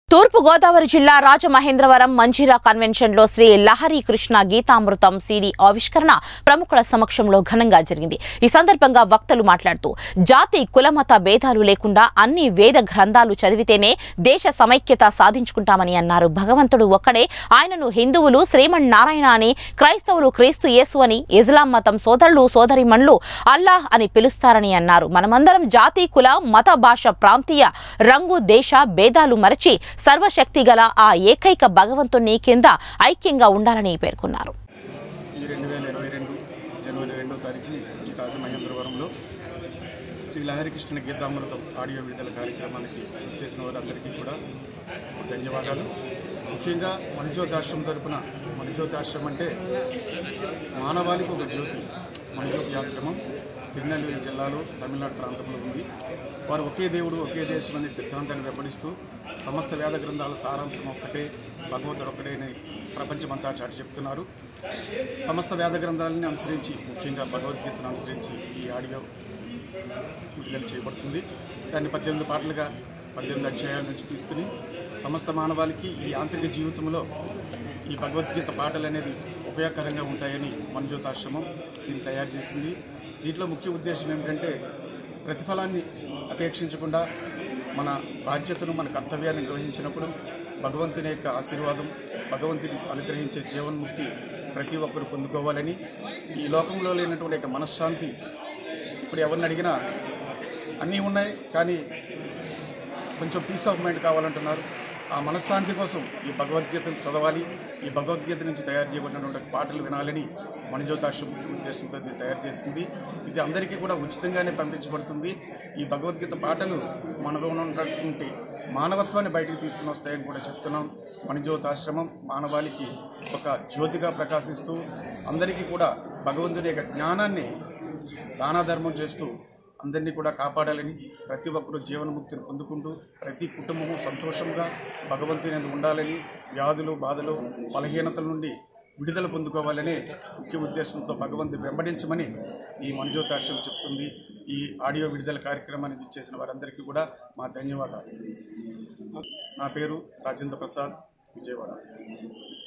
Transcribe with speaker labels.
Speaker 1: తూర్పు గోదావరి జిల్లా రాజమహేంద్రవరం మంజీరా కన్వెన్షన్ లో శ్రీ లహరి కృష్ణ గీతామృతం సిడి ఆవిష్కరణ ప్రముఖుల సమక్షంలో ఘనంగా జరిగింది ఈ సందర్భంగా వక్తలు మాట్లాడుతూ జాతి కులమత భేదాలు లేకుండా అన్ని వేద గ్రంథాలు చదివితేనే దేశ సమైక్యత సాధించుకుంటామని అన్నారు భగవంతుడు ఒక్కడే ఆయనను హిందువులు శ్రీమన్నారాయణ అని క్రైస్తవులు క్రీస్తు యేసు అని ఇస్లాం మతం సోదరులు సోదరిమణులు అల్లాహ్ అని పిలుస్తారని అన్నారు మనమందరం జాతి కుల మత భాష ప్రాంతీయ రంగు దేశ భేదాలు మరచి సర్వశక్తి గల ఆ ఏకైక భగవంతుని కింద ఐక్యంగా ఉండాలని పేర్కొన్నారు
Speaker 2: ఈ రెండు వేల ఇరవై రెండు జనవరి రెండో తారీఖుని ఈ రాజమహేంద్రవరంలో శ్రీ లహరికృష్ణ గీతామృతం ఆడియో విడుదల కార్యక్రమానికి ఇచ్చేసిన వారందరికీ కూడా ధన్యవాదాలు ముఖ్యంగా మణిజ్యోతాశ్రమం తరపున మణిజ్యోతాశ్రమం అంటే మానవాళికి ఒక జ్యోతి మణిజ్యోతి ఆశ్రమం తిరునెల్వేలి జిల్లాలో తమిళనాడు ప్రాంతంలో ఉంది వారు ఒకే దేవుడు ఒకే దేశం అనే సిద్ధాంతాన్ని వెంబడిస్తూ సమస్త వేద గ్రంథాల సారాంశం ఒక్కటే భగవంతుడు ఒక్కటే అని ప్రపంచమంతా చాటి చెప్తున్నారు సమస్త వేద గ్రంథాలని అనుసరించి ముఖ్యంగా భగవద్గీతను అనుసరించి ఈ ఆడియో విడుదల చేయబడుతుంది దాన్ని పద్దెనిమిది పాటలుగా పద్దెనిమిది అధ్యాయాల నుంచి తీసుకుని సమస్త మానవాళికి ఈ యాంత్రిక జీవితంలో ఈ భగవద్గీత పాటలు అనేది ఉపయోగకరంగా ఉంటాయని మంజోతాశ్రమం దీన్ని తయారు చేసింది దీంట్లో ముఖ్య ఉద్దేశం ఏమిటంటే ప్రతిఫలాన్ని అపేక్షించకుండా మన బాధ్యతను మన కర్తవ్యాన్ని నిర్వహించినప్పుడు భగవంతుని యొక్క ఆశీర్వాదం భగవంతుని అనుగ్రహించే జీవన్ముక్తి ప్రతి ఒక్కరు పొందుకోవాలని ఈ లోకంలో లేనటువంటి యొక్క మనశ్శాంతి ఇప్పుడు ఎవరిని అడిగినా అన్నీ ఉన్నాయి కానీ కొంచెం పీస్ ఆఫ్ మైండ్ కావాలంటున్నారు ఆ మనశ్శాంతి కోసం ఈ భగవద్గీతను చదవాలి ఈ భగవద్గీత నుంచి తయారు చేయబడినటువంటి పాటలు వినాలని మణిజ్యోతాశ్రం ఉద్దేశంతో ఇది తయారు చేసింది ఇది అందరికీ కూడా ఉచితంగానే పంపించబడుతుంది ఈ భగవద్గీత పాటలు మనలో ఉన్నటువంటి మానవత్వాన్ని బయటికి తీసుకుని వస్తాయని కూడా చెప్తున్నాం మణిజ్యోతాశ్రమం మానవాళికి ఒక జ్యోతిగా ప్రకాశిస్తూ అందరికీ కూడా భగవంతుని యొక్క జ్ఞానాన్ని దానాధర్మం చేస్తూ అందరినీ కూడా కాపాడాలని ప్రతి ఒక్కరూ జీవనముక్తిని పొందుకుంటూ ప్రతి కుటుంబము సంతోషంగా భగవంతుని యందు ఉండాలని వ్యాధులు బాధలు బలహీనతల నుండి విడుదల పొందుకోవాలనే ముఖ్య ఉద్దేశంతో భగవంతుని వెంబడించమని ఈ మనుజోతాక్షం చెప్తుంది ఈ ఆడియో విడుదల కార్యక్రమానికి ఇచ్చేసిన వారందరికీ కూడా మా ధన్యవాదాలు నా పేరు రాజేంద్ర ప్రసాద్ విజయవాడ